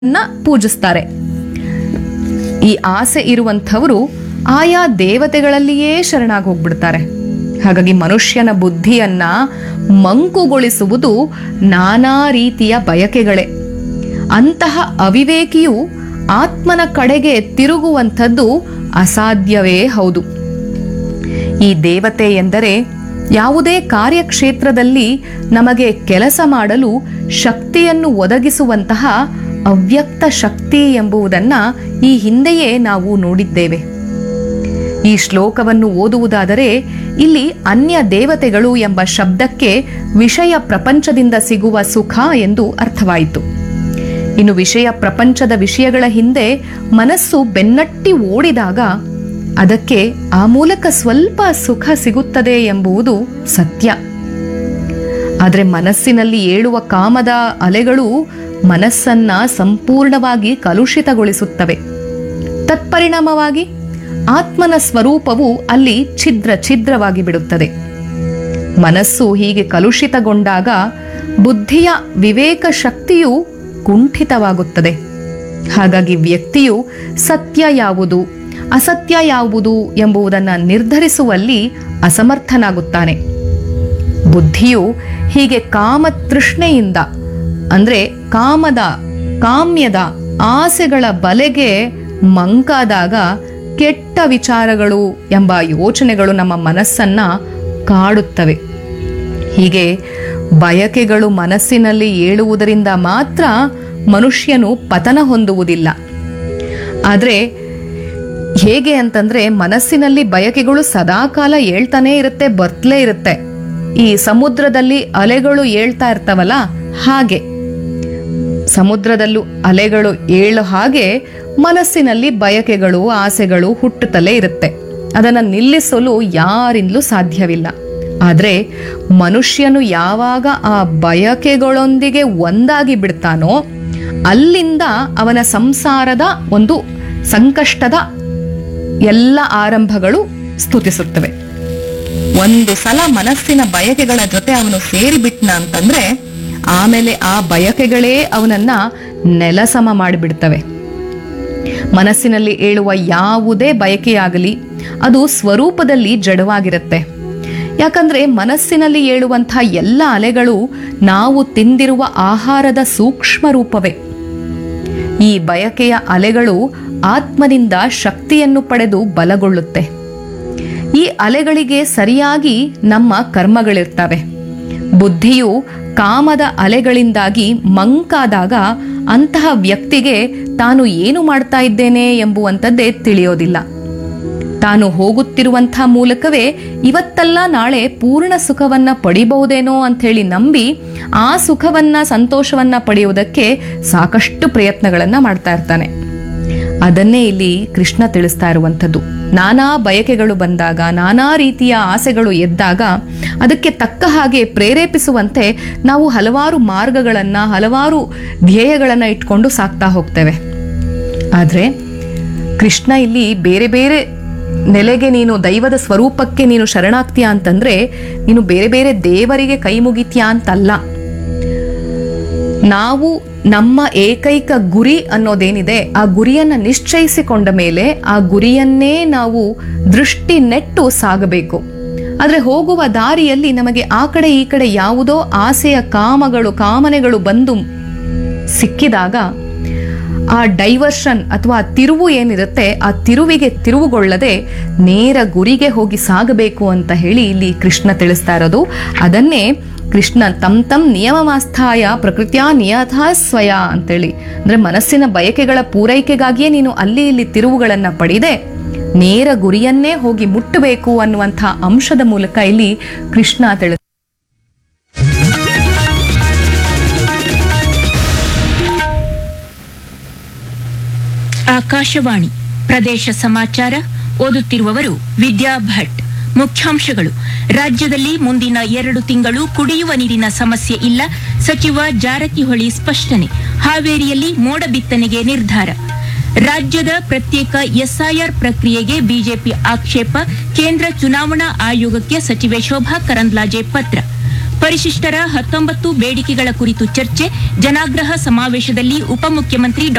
ನ ಪೂಜಿಸ್ತಾರೆ ಈ ಆಸೆ ಇರುವಂಥವರು ಆಯಾ ದೇವತೆಗಳಲ್ಲಿಯೇ ಶರಣಾಗಿ ಹೋಗ್ಬಿಡ್ತಾರೆ ಹಾಗಾಗಿ ಮನುಷ್ಯನ ಬುದ್ಧಿಯನ್ನ ಮಂಕುಗೊಳಿಸುವುದು ನಾನಾ ರೀತಿಯ ಬಯಕೆಗಳೇ ಅಂತಹ ಅವಿವೇಕಿಯು ಆತ್ಮನ ಕಡೆಗೆ ತಿರುಗುವಂಥದ್ದು ಅಸಾಧ್ಯವೇ ಹೌದು ಈ ದೇವತೆ ಎಂದರೆ ಯಾವುದೇ ಕಾರ್ಯಕ್ಷೇತ್ರದಲ್ಲಿ ನಮಗೆ ಕೆಲಸ ಮಾಡಲು ಶಕ್ತಿಯನ್ನು ಒದಗಿಸುವಂತಹ ಅವ್ಯಕ್ತ ಶಕ್ತಿ ಎಂಬುದನ್ನ ಈ ಹಿಂದೆಯೇ ನಾವು ನೋಡಿದ್ದೇವೆ ಈ ಶ್ಲೋಕವನ್ನು ಓದುವುದಾದರೆ ಇಲ್ಲಿ ಅನ್ಯ ದೇವತೆಗಳು ಎಂಬ ಶಬ್ದಕ್ಕೆ ವಿಷಯ ಪ್ರಪಂಚದಿಂದ ಸಿಗುವ ಸುಖ ಎಂದು ಅರ್ಥವಾಯಿತು ಇನ್ನು ವಿಷಯ ಪ್ರಪಂಚದ ವಿಷಯಗಳ ಹಿಂದೆ ಮನಸ್ಸು ಬೆನ್ನಟ್ಟಿ ಓಡಿದಾಗ ಅದಕ್ಕೆ ಆ ಮೂಲಕ ಸ್ವಲ್ಪ ಸುಖ ಸಿಗುತ್ತದೆ ಎಂಬುದು ಸತ್ಯ ಆದರೆ ಮನಸ್ಸಿನಲ್ಲಿ ಏಳುವ ಕಾಮದ ಅಲೆಗಳು ಮನಸ್ಸನ್ನ ಸಂಪೂರ್ಣವಾಗಿ ಕಲುಷಿತಗೊಳಿಸುತ್ತವೆ ತತ್ಪರಿಣಾಮವಾಗಿ ಆತ್ಮನ ಸ್ವರೂಪವು ಅಲ್ಲಿ ಛಿದ್ರ ಛಿದ್ರವಾಗಿ ಬಿಡುತ್ತದೆ ಮನಸ್ಸು ಹೀಗೆ ಕಲುಷಿತಗೊಂಡಾಗ ಬುದ್ಧಿಯ ವಿವೇಕ ಶಕ್ತಿಯು ಕುಂಠಿತವಾಗುತ್ತದೆ ಹಾಗಾಗಿ ವ್ಯಕ್ತಿಯು ಸತ್ಯ ಯಾವುದು ಅಸತ್ಯ ಯಾವುದು ಎಂಬುದನ್ನು ನಿರ್ಧರಿಸುವಲ್ಲಿ ಅಸಮರ್ಥನಾಗುತ್ತಾನೆ ಬುದ್ಧಿಯು ಹೀಗೆ ಕಾಮತೃಷ್ಣೆಯಿಂದ ಅಂದ್ರೆ ಕಾಮದ ಕಾಮ್ಯದ ಆಸೆಗಳ ಬಲೆಗೆ ಮಂಕಾದಾಗ ಕೆಟ್ಟ ವಿಚಾರಗಳು ಎಂಬ ಯೋಚನೆಗಳು ನಮ್ಮ ಮನಸ್ಸನ್ನ ಕಾಡುತ್ತವೆ ಹೀಗೆ ಬಯಕೆಗಳು ಮನಸ್ಸಿನಲ್ಲಿ ಏಳುವುದರಿಂದ ಮಾತ್ರ ಮನುಷ್ಯನು ಪತನ ಹೊಂದುವುದಿಲ್ಲ ಆದರೆ ಹೇಗೆ ಅಂತಂದ್ರೆ ಮನಸ್ಸಿನಲ್ಲಿ ಬಯಕೆಗಳು ಸದಾಕಾಲ ಏಳ್ತಾನೇ ಇರುತ್ತೆ ಬರ್ತಲೇ ಇರುತ್ತೆ ಈ ಸಮುದ್ರದಲ್ಲಿ ಅಲೆಗಳು ಏಳ್ತಾ ಇರ್ತಾವಲ್ಲ ಹಾಗೆ ಸಮುದ್ರದಲ್ಲೂ ಅಲೆಗಳು ಏಳೋ ಹಾಗೆ ಮನಸ್ಸಿನಲ್ಲಿ ಬಯಕೆಗಳು ಆಸೆಗಳು ಹುಟ್ಟುತ್ತಲೇ ಇರುತ್ತೆ ಅದನ್ನ ನಿಲ್ಲಿಸಲು ಯಾರಿಂದಲೂ ಸಾಧ್ಯವಿಲ್ಲ ಆದರೆ ಮನುಷ್ಯನು ಯಾವಾಗ ಆ ಬಯಕೆಗಳೊಂದಿಗೆ ಒಂದಾಗಿ ಬಿಡ್ತಾನೋ ಅಲ್ಲಿಂದ ಅವನ ಸಂಸಾರದ ಒಂದು ಸಂಕಷ್ಟದ ಎಲ್ಲ ಆರಂಭಗಳು ಸ್ತುತಿಸುತ್ತವೆ ಒಂದು ಸಲ ಮನಸ್ಸಿನ ಬಯಕೆಗಳ ಜೊತೆ ಅವನು ಸೇರಿಬಿಟ್ನ ಅಂತಂದ್ರೆ ಆಮೇಲೆ ಆ ಬಯಕೆಗಳೇ ಅವನನ್ನ ನೆಲಸಮ ಮಾಡಿಬಿಡ್ತವೆ ಮನಸ್ಸಿನಲ್ಲಿ ಏಳುವ ಯಾವುದೇ ಬಯಕೆಯಾಗಲಿ ಅದು ಸ್ವರೂಪದಲ್ಲಿ ಜಡವಾಗಿರುತ್ತೆ ಯಾಕಂದ್ರೆ ಮನಸ್ಸಿನಲ್ಲಿ ಏಳುವಂತಹ ಎಲ್ಲ ಅಲೆಗಳು ನಾವು ತಿಂದಿರುವ ಆಹಾರದ ಸೂಕ್ಷ್ಮ ರೂಪವೇ ಈ ಬಯಕೆಯ ಅಲೆಗಳು ಆತ್ಮನಿಂದ ಶಕ್ತಿಯನ್ನು ಪಡೆದು ಬಲಗೊಳ್ಳುತ್ತೆ ಈ ಅಲೆಗಳಿಗೆ ಸರಿಯಾಗಿ ನಮ್ಮ ಕರ್ಮಗಳಿರ್ತವೆ ಬುದ್ಧಿಯು ಕಾಮದ ಅಲೆಗಳಿಂದಾಗಿ ಮಂಕಾದಾಗ ಅಂತಹ ವ್ಯಕ್ತಿಗೆ ತಾನು ಏನು ಮಾಡ್ತಾ ಇದ್ದೇನೆ ಎಂಬುವಂಥದ್ದೇ ತಿಳಿಯೋದಿಲ್ಲ ತಾನು ಹೋಗುತ್ತಿರುವಂಥ ಮೂಲಕವೇ ಇವತ್ತಲ್ಲ ನಾಳೆ ಪೂರ್ಣ ಸುಖವನ್ನ ಪಡಿಬಹುದೇನೋ ಅಂಥೇಳಿ ನಂಬಿ ಆ ಸುಖವನ್ನ ಸಂತೋಷವನ್ನ ಪಡೆಯುವುದಕ್ಕೆ ಸಾಕಷ್ಟು ಪ್ರಯತ್ನಗಳನ್ನ ಮಾಡ್ತಾ ಇರ್ತಾನೆ ಅದನ್ನೇ ಇಲ್ಲಿ ಕೃಷ್ಣ ತಿಳಿಸ್ತಾ ಇರುವಂಥದ್ದು ನಾನಾ ಬಯಕೆಗಳು ಬಂದಾಗ ನಾನಾ ರೀತಿಯ ಆಸೆಗಳು ಎದ್ದಾಗ ಅದಕ್ಕೆ ತಕ್ಕ ಹಾಗೆ ಪ್ರೇರೇಪಿಸುವಂತೆ ನಾವು ಹಲವಾರು ಮಾರ್ಗಗಳನ್ನ ಹಲವಾರು ಧ್ಯೇಯಗಳನ್ನ ಇಟ್ಕೊಂಡು ಸಾಕ್ತಾ ಹೋಗ್ತೇವೆ ಆದರೆ ಕೃಷ್ಣ ಇಲ್ಲಿ ಬೇರೆ ಬೇರೆ ನೆಲೆಗೆ ನೀನು ದೈವದ ಸ್ವರೂಪಕ್ಕೆ ನೀನು ಶರಣಾಗ್ತೀಯ ಅಂತಂದ್ರೆ ನೀನು ಬೇರೆ ಬೇರೆ ದೇವರಿಗೆ ಕೈ ಮುಗಿತೀಯ ಅಂತಲ್ಲ ನಾವು ನಮ್ಮ ಏಕೈಕ ಗುರಿ ಅನ್ನೋದೇನಿದೆ ಆ ಗುರಿಯನ್ನ ನಿಶ್ಚಯಿಸಿಕೊಂಡ ಮೇಲೆ ಆ ಗುರಿಯನ್ನೇ ನಾವು ದೃಷ್ಟಿ ನೆಟ್ಟು ಸಾಗಬೇಕು ಆದ್ರೆ ಹೋಗುವ ದಾರಿಯಲ್ಲಿ ನಮಗೆ ಆ ಕಡೆ ಈ ಕಡೆ ಯಾವುದೋ ಆಸೆಯ ಕಾಮಗಳು ಕಾಮನೆಗಳು ಬಂದು ಸಿಕ್ಕಿದಾಗ ಆ ಡೈವರ್ಷನ್ ಅಥವಾ ಆ ತಿರುವು ಏನಿರುತ್ತೆ ಆ ತಿರುವಿಗೆ ತಿರುವುಗೊಳ್ಳದೆ ನೇರ ಗುರಿಗೆ ಹೋಗಿ ಸಾಗಬೇಕು ಅಂತ ಹೇಳಿ ಇಲ್ಲಿ ಕೃಷ್ಣ ತಿಳಿಸ್ತಾ ಇರೋದು ಅದನ್ನೇ ಕೃಷ್ಣ ತಮ್ ತಮ್ ನಿಯಮಮಾಸ್ಥಾಯ ಪ್ರಕೃತಿಯ ನಿಯಥ ಸ್ವಯ ಅಂತೇಳಿ ಅಂದ್ರೆ ಮನಸ್ಸಿನ ಬಯಕೆಗಳ ಪೂರೈಕೆಗಾಗಿಯೇ ನೀನು ಅಲ್ಲಿ ಇಲ್ಲಿ ತಿರುವುಗಳನ್ನ ಪಡೆದೆ ನೇರ ಗುರಿಯನ್ನೇ ಹೋಗಿ ಮುಟ್ಟಬೇಕು ಅನ್ನುವಂಥ ಅಂಶದ ಮೂಲಕ ಇಲ್ಲಿ ಕೃಷ್ಣ ತಿಳಿ ಆಕಾಶವಾಣಿ ಪ್ರದೇಶ ಸಮಾಚಾರ ಓದುತ್ತಿರುವವರು ವಿದ್ಯಾ ಭಟ್ ಮುಖ್ಯಾಂಶಗಳು ರಾಜ್ಯದಲ್ಲಿ ಮುಂದಿನ ಎರಡು ತಿಂಗಳು ಕುಡಿಯುವ ನೀರಿನ ಸಮಸ್ಯೆ ಇಲ್ಲ ಸಚಿವ ಜಾರಕಿಹೊಳಿ ಸ್ಪಷ್ಟನೆ ಹಾವೇರಿಯಲ್ಲಿ ಮೋಡ ಬಿತ್ತನೆಗೆ ನಿರ್ಧಾರ ರಾಜ್ಯದ ಪ್ರತ್ಯೇಕ ಎಸ್ಐಆರ್ ಪ್ರಕ್ರಿಯೆಗೆ ಬಿಜೆಪಿ ಆಕ್ಷೇಪ ಕೇಂದ್ರ ಚುನಾವಣಾ ಆಯೋಗಕ್ಕೆ ಸಚಿವೆ ಶೋಭಾ ಕರಂದ್ಲಾಜೆ ಪತ್ರ ಪರಿಶಿಷ್ಟರ ಹತ್ತೊಂಬತ್ತು ಬೇಡಿಕೆಗಳ ಕುರಿತು ಚರ್ಚೆ ಜನಾಗ್ರಹ ಸಮಾವೇಶದಲ್ಲಿ ಉಪಮುಖ್ಯಮಂತ್ರಿ ಡಾ